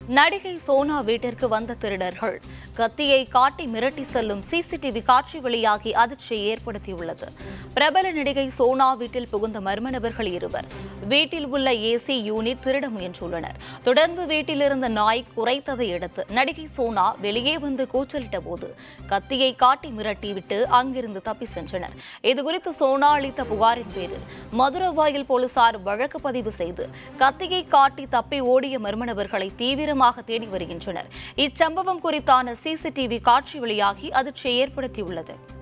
நடிகை சோனா வீட்டிற்கு வந்த திருடர்கள் கத்தியை காட்டி மிரட்டி செல்லும் சிசிடிவி காட்சி வெளியாகி அதிர்ச்சியை ஏற்படுத்தியுள்ளது பிரபல நடிகை சோனா வீட்டில் புகுந்த மர்ம நபர்கள் இருவர் வீட்டில் உள்ள ஏசி யூனிட் திருட முயன்றுள்ளனர் தொடர்ந்து வீட்டில் இருந்த நாய் குறைத்ததை அடுத்து நடிகை சோனா வெளியே வந்து கூச்சலிட்ட போது கத்தியை காட்டி மிரட்டிவிட்டு அங்கிருந்து தப்பி சென்றனர் இதுகுறித்து சோனா அளித்த புகாரின் பேரில் மதுரவாயில் போலீசார் வழக்கு பதிவு செய்து கத்தியை காட்டி தப்பி ஓடிய மர்ம நபர்களை தீவிரமாக தேடி வருகின்றனர் இச்சம்பவம் குறித்தான சிசிடிவி காட்சி வெளியாகி அதிர்ச்சியை ஏற்படுத்தியுள்ளது